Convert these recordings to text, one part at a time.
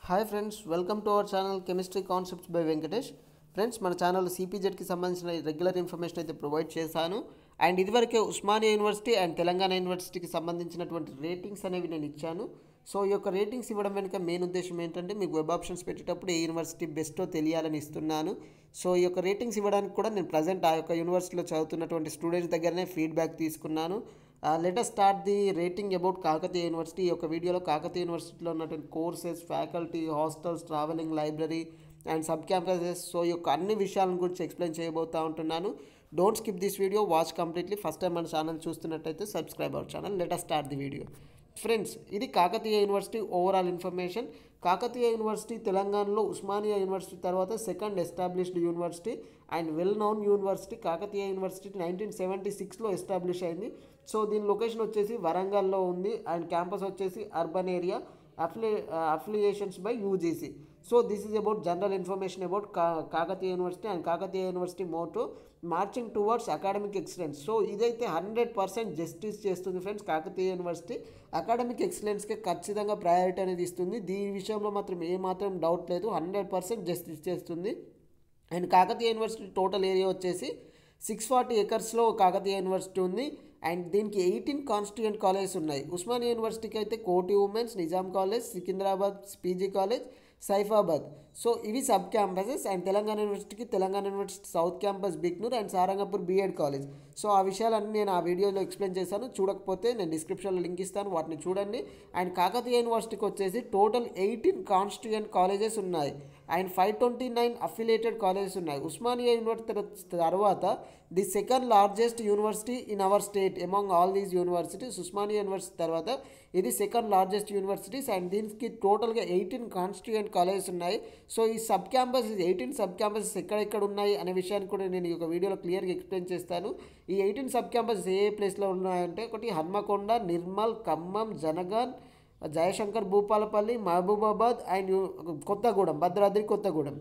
hi friends welcome to our channel chemistry concepts by Venkatesh friends మన channel సిపిజెడ్కి సంబంధించిన regular information అయితే provide చేశాను అండ్ ఇదివరకే ఉస్మానియా యూనివర్సిటీ అండ్ తెలంగాణ యూనివర్సిటీకి సంబంధించినటువంటి రేటింగ్స్ అనేవి నేను ఇచ్చాను సో ఈ యొక్క రేటింగ్స్ ఇవ్వడం వెనుక మెయిన్ ఉద్దేశం ఏంటంటే మీకు వెబ్ ఆప్షన్స్ పెట్టేటప్పుడు ఏ యూనివర్సిటీ బెస్టో తెలియాలని ఇస్తున్నాను సో ఈ యొక్క రేటింగ్స్ ఇవ్వడానికి కూడా నేను ప్రజెంట్ ఆ యొక్క యూనివర్సిటీలో చదువుతున్నటువంటి స్టూడెంట్స్ దగ్గరనే ఫీడ్బ్యాక్ తీసుకున్నాను let's start the rating about Kakatiya university ఈ యొక్క వీడియోలో కాకతీయ యూనివర్సిటీలో ఉన్నటువంటి courses faculty hostels travelling library and sub campuses so ఈ యొక్క అన్ని విషయాల గురించి ఎక్స్ప్లెయిన్ చేయబోతా ఉంటున్నాను don't skip this video watch completely first time మన ఛానల్ చూస్తున్నట్టయితే subscribe our channel let's start the video friends ఇది Kakatiya university overall information Kakatiya university తెలంగాణలో ఉస్మానియా యూనివర్సిటీ తర్వాత second established university and well known university Kakatiya university nineteen seventy సిక్స్లో establish అయింది so దీని location వచ్చేసి వరంగల్లో ఉంది అండ్ క్యాంపస్ వచ్చేసి అర్బన్ ఏరియా అఫిలి affiliations by UGC so this is about general information about కా Kakatiya university and Kakatiya university motto marching towards academic excellence so ఇదైతే హండ్రెడ్ పర్సెంట్ జస్టిస్ చేస్తుంది ఫ్రెండ్స్ కాకతీయ యూనివర్సిటీ అకాడమిక్ ఎక్సలెన్స్కి ఖచ్చితంగా ప్రయారిటీ అనేది ఇస్తుంది దీని విషయంలో మాత్రం ఏమాత్రం డౌట్ లేదు హండ్రెడ్ పర్సెంట్ జస్టిస్ చేస్తుంది and Kakatiya university total area వచ్చేసి సిక్స్ ఫార్టీ ఎకర్స్లో కాకతీయ యూనివర్సిటీ ఉంది అండ్ దీనికి ఎయిటీన్ కాన్స్టిట్యూయెంట్ కాలేజెస్ ఉన్నాయి ఉస్మానియా యూనివర్సిటీకి అయితే Koti women's Nizam college Secunderabad PG college Saifabad so ఇవి సబ్ క్యాంపసెస్ అండ్ తెలంగాణ యూనివర్సిటీకి Telangana university south campus Bhiknoor and Sarangapur BEd college so ఆ విషయాలన్నీ నేను ఆ వీడియోలో ఎక్స్ప్లెయిన్ చేశాను చూడకపోతే నేను డిస్క్రిప్షన్లో లింక్ ఇస్తాను వాటిని చూడండి అండ్ కాకతీయ యూనివర్సిటీకి వచ్చేసి టోటల్ ఎయిటీన్ కాన్స్టిట్యూయెంట్ కాలేజెస్ ఉన్నాయి and five twenty nine affiliated colleges ఉన్నాయి ఉస్మానియా యూనివర్సిటీ తర్వాత the second largest university in our state among all these universities Osmania university తర్వాత ఇది సెకండ్ లార్జెస్ట్ యూనివర్సిటీస్ అండ్ దీనికి టోటల్గా ఎయిటీన్ కాన్స్టిట్యూయెంట్ కాలేజెస్ ఉన్నాయి సో ఈ sub campus eighteen sub campuses ఎక్కడెక్కడ ఉన్నాయి అనే విషయాన్ని కూడా నేను ఈ యొక్క వీడియోలో క్లియర్గా ఎక్స్ప్లెయిన్ చేస్తాను ఈ ఎయిటీన్ సబ్ క్యాంపసెస్ ఏ ప్లేస్లో ఉన్నాయంటే ఒకటి హన్మకొండ నిర్మల్ ఖమ్మం జనగాన్ జయశంకర్ భూపాలపల్లి మహబూబాబాద్ అండ్ కొత్తగూడెం భద్రాద్రి కొత్తగూడెం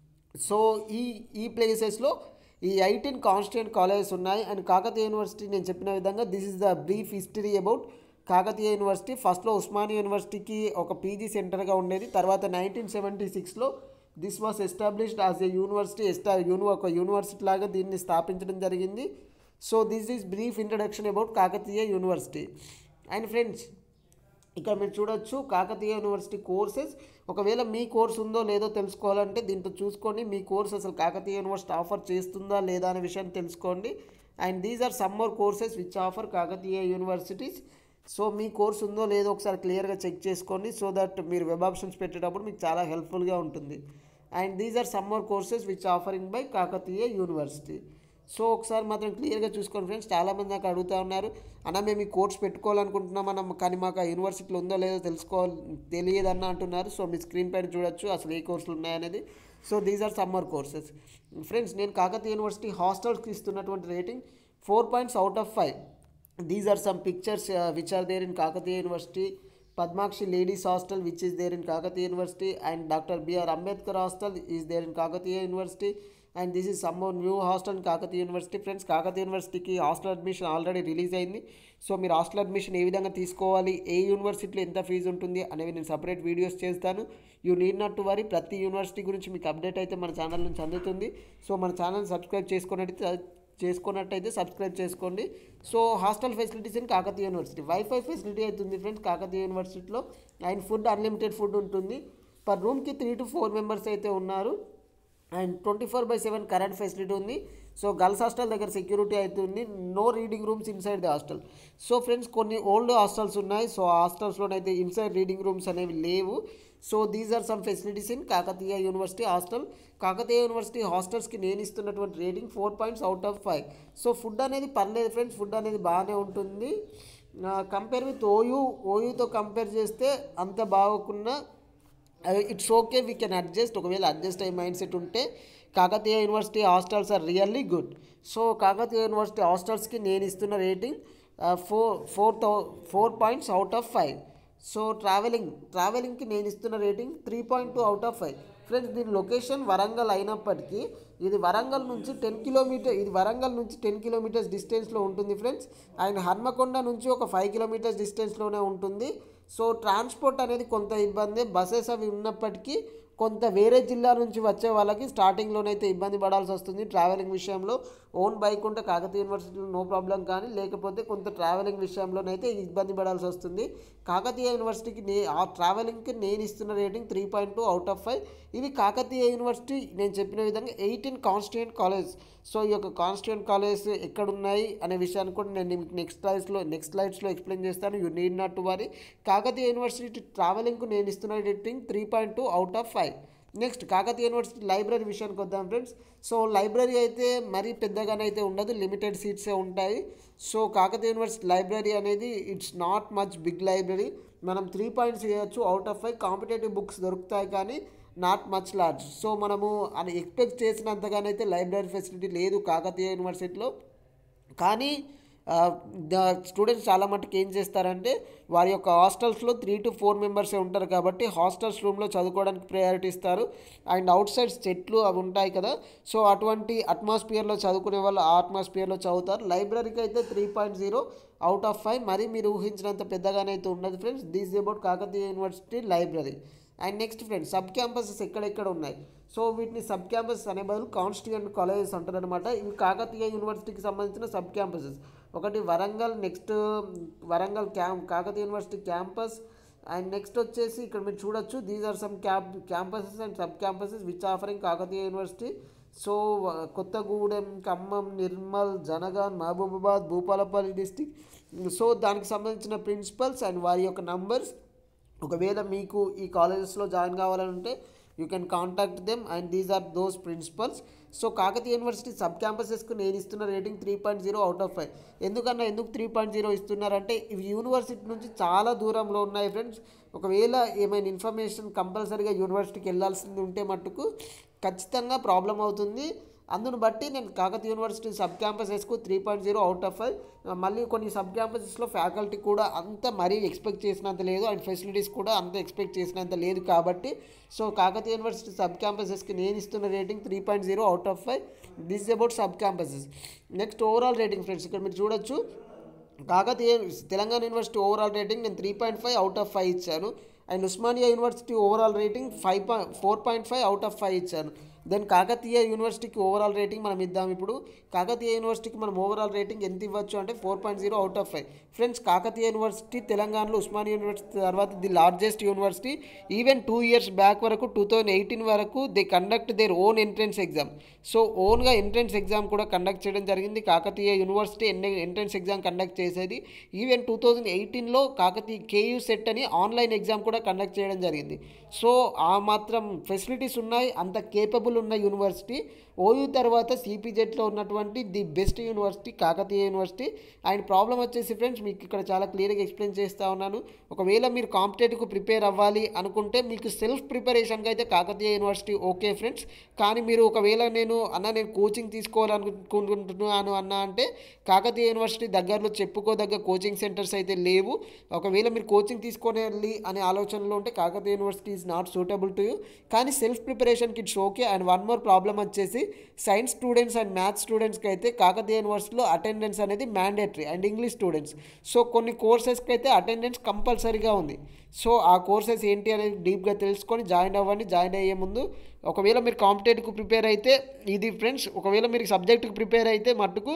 సో ఈ ఈ ప్లేసెస్లో ఈ ఎయిటీన్ కాన్స్టిట్యూంట్ కాలేజెస్ ఉన్నాయి అండ్ కాకతీయ యూనివర్సిటీ నేను చెప్పిన విధంగా this is the brief history about Kakatiya university ఫస్ట్లో ఉస్మానియా యూనివర్సిటీకి ఒక పీజీ సెంటర్గా ఉండేది తర్వాత నైన్టీన్ సెవెంటీ సిక్స్లో this was established as a university ఎస్టా యూని ఒక యూనివర్సిటీ లాగా దీన్ని స్థాపించడం జరిగింది so this is brief introduction about Kakatiya university and friends ఇక్కడ మీరు చూడొచ్చు కాకతీయ యూనివర్సిటీ కోర్సెస్ ఒకవేళ మీ కోర్స్ ఉందో లేదో తెలుసుకోవాలంటే దీంట్లో చూసుకోండి మీ కోర్స్ అసలు కాకతీయ యూనివర్సిటీ ఆఫర్ చేస్తుందా లేదా అనే విషయాన్ని తెలుసుకోండి and these are some more courses which offer Kakatiya universities so మీ కోర్స్ ఉందో లేదో ఒకసారి క్లియర్గా చెక్ చేసుకోండి సో దట్ మీరు వెబ్ ఆప్షన్స్ పెట్టేటప్పుడు మీకు చాలా హెల్ప్ఫుల్గా ఉంటుంది and these are some more courses which offering by Kakatiya university so ఒకసారి మాత్రం క్లియర్గా చూసుకోండి ఫ్రెండ్స్ చాలామంది నాకు అడుగుతూ ఉన్నారు అన్న మేము ఈ కోర్స్ పెట్టుకోవాలనుకుంటున్నాం అన్న కానీ మాకు ఆ యూనివర్సిటీలో ఉందో లేదో తెలుసుకోవాలి తెలియదన్న అంటున్నారు సో మీ స్క్రీన్ పైన చూడొచ్చు అసలు ఏ కోర్సులు ఉన్నాయనేది so these are summer courses friends నేను కాకతీయ యూనివర్సిటీ హాస్టల్స్కి ఇస్తున్నటువంటి rating four points out of five these are some pictures which are there in Kakatiya university Padmakshi ladies hostel which is there in Kakatiya university and doctor B R Ambedkar hostel is there in Kakatiya university and this is some new hostel in Kakatiya university friends Kakatiya యూనివర్సిటీకి hostel admission already release అయింది so మీరు hostel admission ఏ విధంగా తీసుకోవాలి ఏ యూనివర్సిటీలో ఎంత fee ఉంటుంది అనేవి నేను సపరేట్ వీడియోస్ చేస్తాను you need not to worry ప్రతి యూనివర్సిటీ గురించి మీకు అప్డేట్ అయితే మన ఛానల్ నుంచి అందుతుంది సో మన ఛానల్ సబ్స్క్రైబ్ చేసుకున్నట్టయితే చేసుకున్నట్టయితే సబ్స్క్రైబ్ చేసుకోండి so hostel facilities in Kakatiya university wifi facility అవుతుంది ఫ్రెండ్స్ కాకతీయ యూనివర్సిటీలో అండ్ ఫుడ్ అన్లిమిటెడ్ ఫుడ్ ఉంటుంది పర్ రూమ్కి త్రీ టు ఫోర్ మెంబర్స్ అయితే ఉన్నారు and twenty four by seven current facility ఉంది సో గర్ల్స్ హాస్టల్ దగ్గర సెక్యూరిటీ అవుతుంది no reading rooms inside the hostel so friends కొన్ని ఓల్డ్ హాస్టల్స్ ఉన్నాయి సో హాస్టల్స్లోనైతే ఇన్సైడ్ రీడింగ్ రూమ్స్ అనేవి లేవు so these are some facilities in Kakatiya university hostel Kakatiya university హాస్టల్స్కి నేను ఇస్తున్నటువంటి rating four points out of five so food అనేది పర్లేదు ఫ్రెండ్స్ ఫుడ్ అనేది బాగానే ఉంటుంది కంపేర్ విత్ ఓయూ ఓయూతో కంపేర్ చేస్తే అంత బాగోకున్నా it's okay we can adjust ఒకవేళ అడ్జస్ట్ అయ్యే మైండ్ సెట్ ఉంటే Kakatiya university hostels are really good so Kakatiya university హాస్టల్స్కి నేను ఇస్తున్న రేటింగ్ ఫోర్ ఫోర్ థౌ four points out of five so travelling ట్రావెలింగ్కి నేను ఇస్తున్న rating three point two out of five friends దీని లొకేషన్ వరంగల్ అయినప్పటికీ ఇది వరంగల్ నుంచి టెన్ కిలోమీటర్ ఇది వరంగల్ నుంచి టెన్ కిలోమీటర్స్ డిస్టెన్స్లో ఉంటుంది ఫ్రెండ్స్ అండ్ హన్మకొండ నుంచి ఒక ఫైవ్ కిలోమీటర్స్ డిస్టెన్స్లోనే ఉంటుంది సో ట్రాన్స్పోర్ట్ అనేది కొంత ఇబ్బంది బస్సెస్ అవి ఉన్నప్పటికీ కొంత వేరే జిల్లా నుంచి వచ్చే వాళ్ళకి స్టార్టింగ్లోనైతే ఇబ్బంది పడాల్సి వస్తుంది ట్రావెలింగ్ విషయంలో ఓన్ బైక్ ఉంటే కాకతీయ యూనివర్సిటీలో నో ప్రాబ్లం కానీ లేకపోతే కొంత ట్రావెలింగ్ విషయంలోనైతే ఇబ్బంది పడాల్సి వస్తుంది కాకతీయ యూనివర్సిటీకి నే ఆ ట్రావెలింగ్కి నేను ఇస్తున్న rating three point two out of five ఇది కాకతీయ యూనివర్సిటీ నేను చెప్పిన విధంగా ఎయిటీన్ కాన్స్టిట్యూంట్ కాలేజ్ సో ఈ యొక్క కాన్స్టిట్యూంట్ కాలేజ్ ఎక్కడున్నాయి అనే విషయాన్ని కూడా నేను మీకు నెక్స్ట్ స్లైడ్స్లో నెక్స్ట్ స్లైడ్స్లో ఎక్స్ప్లెయిన్ చేస్తాను you need not to worry Kakatiya university ట్రావెలింగ్కు నేను ఇస్తున్న rating three point two out of five next Kakatiya university library విషయానికి వద్దాం ఫ్రెండ్స్ సో లైబ్రరీ అయితే మరీ పెద్దగానే అయితే ఉండదు లిమిటెడ్ సీట్సే ఉంటాయి సో కాకతీయ యూనివర్సిటీ లైబ్రరీ అనేది it's not much big library మనం త్రీ పాయింట్స్ చేయొచ్చు out of five competitive books దొరుకుతాయి కానీ నాట్ మచ్ లార్జ్ సో మనము అని ఎక్స్పెక్ట్ చేసినంతగానైతే లైబ్రరీ ఫెసిలిటీ లేదు కాకతీయ యూనివర్సిటీలో కానీ ద స్టూడెంట్స్ చాలా మట్టుకు ఏం చేస్తారంటే వారి యొక్క హాస్టల్స్లో త్రీ టు ఫోర్ మెంబర్సే ఉంటారు కాబట్టి హాస్టల్స్ రూమ్లో చదువుకోవడానికి ప్రయారిటీ ఇస్తారు అండ్ అవుట్ సైడ్స్ చెట్లు అవి ఉంటాయి కదా సో అటువంటి అట్మాస్ఫియర్లో చదువుకునే వాళ్ళు ఆ అట్మాస్ఫియర్లో చదువుతారు లైబ్రరీకి అయితే three point zero out of five మరి మీరు ఊహించినంత పెద్దగానే అయితే ఉండదు friends this about Kakatiya university library and next friends sub campuses ఎక్కడెక్కడ ఉన్నాయి సో వీటిని సబ్ క్యాంపసెస్ అనే బదులు కాన్స్టిట్యూంట్ కాలేజెస్ అంటారు అనమాట ఇవి కాకతీయ యూనివర్సిటీకి సంబంధించిన సబ్ క్యాంపసెస్ ఒకటి వరంగల్ నెక్స్ట్ వరంగల్ క్యాం Kakatiya university campus and next వచ్చేసి ఇక్కడ మీరు చూడొచ్చు these are some camp campuses and sub campuses which offering Kakatiya university so Kothagudem Khammam Nirmal Jangaon Mahabubabad Bhupalpally district so దానికి సంబంధించిన ప్రిన్సిపల్స్ అండ్ వారి యొక్క నంబర్స్ ఒకవేళ మీకు ఈ కాలేజెస్లో జాయిన్ కావాలంటే you can contact them and these are those principals so Kakatiya university sub క్యాంపసెస్కు నేను ఇస్తున్న rating three point zero out of five ఎందుకన్నా ఎందుకు త్రీ పాయింట్ జీరో ఇస్తున్నారంటే ఇవి యూనివర్సిటీ నుంచి చాలా దూరంలో ఉన్నాయి ఫ్రెండ్స్ ఒకవేళ ఏమైనా ఇన్ఫర్మేషన్ కంపల్సరీగా యూనివర్సిటీకి వెళ్ళాల్సింది ఉంటే మట్టుకు ఖచ్చితంగా ప్రాబ్లం అవుతుంది అందును బట్టి నేను కాకతీయ యూనివర్సిటీ సబ్ క్యాంపసెస్కు three point zero out of five మళ్ళీ కొన్ని సబ్ క్యాంపసెస్లో ఫ్యాకల్టీ కూడా అంత మరీ ఎక్స్పెక్ట్ చేసినంత లేదు అండ్ ఫెసిలిటీస్ కూడా అంత ఎక్స్పెక్ట్ చేసినంత లేదు కాబట్టి సో కాకతీయ యూనివర్సిటీ సబ్ క్యాంపసెస్కి నేను ఇస్తున్న rating three point zero out of five this about sub campuses next overall rating friends ఇక్కడ మీరు చూడొచ్చు Kakatiya Telangana university overall rating నేను three point five out of five ఇచ్చాను and Osmania university overall rating five point four point five out of five ఇచ్చాను then Kakatiya యూనివర్సిటీకి overall rating మనం ఇద్దాం ఇప్పుడు కాకతీయ యూనివర్సిటీకి మనం ఓవరాల్ రేటింగ్ ఎంత ఇవ్వచ్చు అంటే four point zero out of five friends Kakatiya university తెలంగాణలో ఉస్మానియా యూనివర్సిటీ తర్వాత the largest university even two years back వరకు టూ థౌజండ్ ఎయిటీన్ వరకు they conduct their own entrance exam so ఓన్గా ఎంట్రన్స్ ఎగ్జామ్ కూడా కండక్ట్ చేయడం జరిగింది Kakatiya university entrance exam conduct చేసేది even two thousand ఎయిటీన్లో కాకతీయ కేయూ సెట్ అని ఆన్లైన్ ఎగ్జామ్ కూడా కండక్ట్ చేయడం జరిగింది సో ఆ మాత్రం ఫెసిలిటీస్ ఉన్నాయి అంత కేపబుల్ ఉన్న యూనివర్సిటీ ఓయూ తర్వాత సిపిజెట్లో ఉన్నటువంటి the best university Kakatiya university and problem వచ్చేసి ఫ్రెండ్స్ మీకు ఇక్కడ చాలా క్లియర్గా ఎక్స్ప్లెయిన్ చేస్తూ ఉన్నాను ఒకవేళ మీరు కాంపిటేటివ్కి ప్రిపేర్ అవ్వాలి అనుకుంటే మీకు సెల్ఫ్ ప్రిపరేషన్కి అయితే కాకతీయ యూనివర్సిటీ ఓకే ఫ్రెండ్స్ కానీ మీరు ఒకవేళ నేను అన్న నేను కోచింగ్ తీసుకోవాలనుకుంటున్నాను అన్న అంటే కాకతీయ యూనివర్సిటీ దగ్గరలో చెప్పుకోదగ్గ కోచింగ్ సెంటర్స్ అయితే లేవు ఒకవేళ మీరు కోచింగ్ తీసుకొని అనే ఆలోచనలో ఉంటే Kakatiya university is not suitable to you కానీ సెల్ఫ్ ప్రిపరేషన్కి it's okay and one more problem వచ్చేసి సైన్స్ స్టూడెంట్స్ అండ్ మ్యాథ్స్ స్టూడెంట్స్కి అయితే కాకతీయ యూనివర్సిటీలో అటెండెన్స్ అనేది mandatory and English students so కొన్ని కోర్సెస్కి అయితే అటెండెన్స్ కంపల్సరీగా ఉంది సో ఆ కోర్సెస్ ఏంటి అనేది డీప్గా తెలుసుకొని జాయిన్ అవ్వండి జాయిన్ అయ్యే ముందు ఒకవేళ మీరు కాంపిటేటివ్కి ప్రిపేర్ అయితే ఇది ఫ్రెండ్స్ ఒకవేళ మీరు సబ్జెక్ట్కి ప్రిపేర్ అయితే మట్టుకు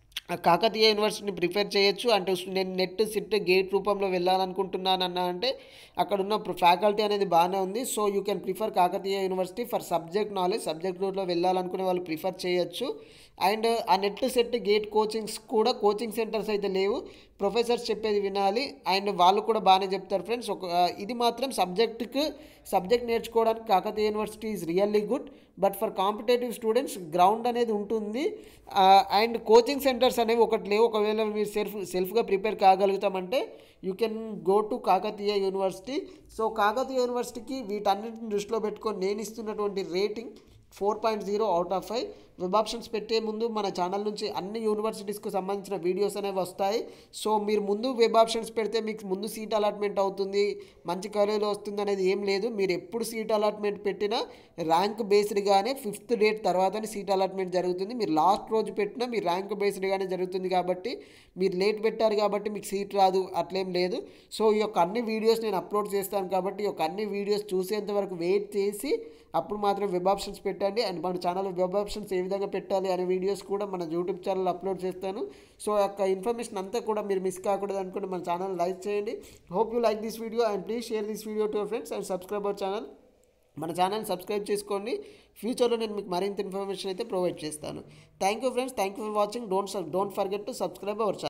కాకతీయ యూనివర్సిటీని ప్రిఫర్ చేయొచ్చు అంటే నేను నెట్ సిట్ గేట్ రూపంలో వెళ్ళాలనుకుంటున్నాను అన్న అంటే అక్కడ ఉన్న ఫ్యాకల్టీ అనేది బాగానే ఉంది so you can prefer Kakatiya university for subject knowledge subject రూట్లో వెళ్ళాలనుకునే వాళ్ళు ప్రిఫర్ చేయొచ్చు అండ్ ఆ నెట్ సెట్ గేట్ కోచింగ్స్ కూడా కోచింగ్ సెంటర్స్ అయితే లేవు ప్రొఫెసర్స్ చెప్పేది వినాలి అండ్ వాళ్ళు కూడా బాగానే చెప్తారు ఫ్రెండ్స్ ఒక ఇది మాత్రం సబ్జెక్టుకు సబ్జెక్ట్ నేర్చుకోవడానికి Kakatiya university is really good but for competitive students ground అనేది ఉంటుంది అండ్ కోచింగ్ సెంటర్స్ అనేవి ఒకటి లేవు ఒకవేళ మీరు సెల్ఫ్ సెల్ఫ్గా ప్రిపేర్ కాగలుగుతామంటే you can go to Kakatiya university so Kakatiya యూనివర్సిటీకి వీటన్నిటిని దృష్టిలో పెట్టుకొని నేను ఇస్తున్నటువంటి rating four point zero out of five web options పెట్టే ముందు మన ఛానల్ నుంచి అన్ని యూనివర్సిటీస్కి సంబంధించిన వీడియోస్ అనేవి వస్తాయి సో మీరు ముందు వెబ్ ఆప్షన్స్ పెడితే మీకు ముందు సీట్ అలాట్మెంట్ అవుతుంది మంచి కాలేజీలో వస్తుంది అనేది ఏం లేదు మీరు ఎప్పుడు సీట్ అలాట్మెంట్ పెట్టినా ర్యాంక్ బేస్డ్గానే ఫిఫ్త్ డేట్ తర్వాతనే సీట్ అలాట్మెంట్ జరుగుతుంది మీరు లాస్ట్ రోజు పెట్టినా మీ ర్యాంక్ బేస్డ్గానే జరుగుతుంది కాబట్టి మీరు లేట్ పెట్టారు కాబట్టి మీకు సీట్ రాదు అట్లేం లేదు సో ఈ యొక్క అన్ని వీడియోస్ నేను అప్లోడ్ చేస్తాను కాబట్టి ఈ యొక్క అన్ని వీడియోస్ చూసేంత వరకు వెయిట్ చేసి అప్పుడు మాత్రం వెబ్ ఆప్షన్స్ పెట్టండి అండ్ మన ఛానల్ వెబ్ ఆప్షన్స్ ఏ విధంగా పెట్టాలి అనే వీడియోస్ కూడా మన యూట్యూబ్ ఛానల్ అప్లోడ్ చేస్తాను సో ఆ యొక్క ఇన్ఫర్మేషన్ అంతా కూడా మీరు మిస్ కాకూడదు అనుకుంటే మన ఛానల్ లైక్ చేయండి hope you like this video and please share this video to your friends and subscribe our channel మన ఛానల్ సబ్స్క్రైబ్ చేసుకోండి ఫ్యూచర్లో నేను మీకు మరింత ఇన్ఫర్మేషన్ అయితే ప్రొవైడ్ చేస్తాను thank you friends thank you for watching don't don't forget to subscribe our channel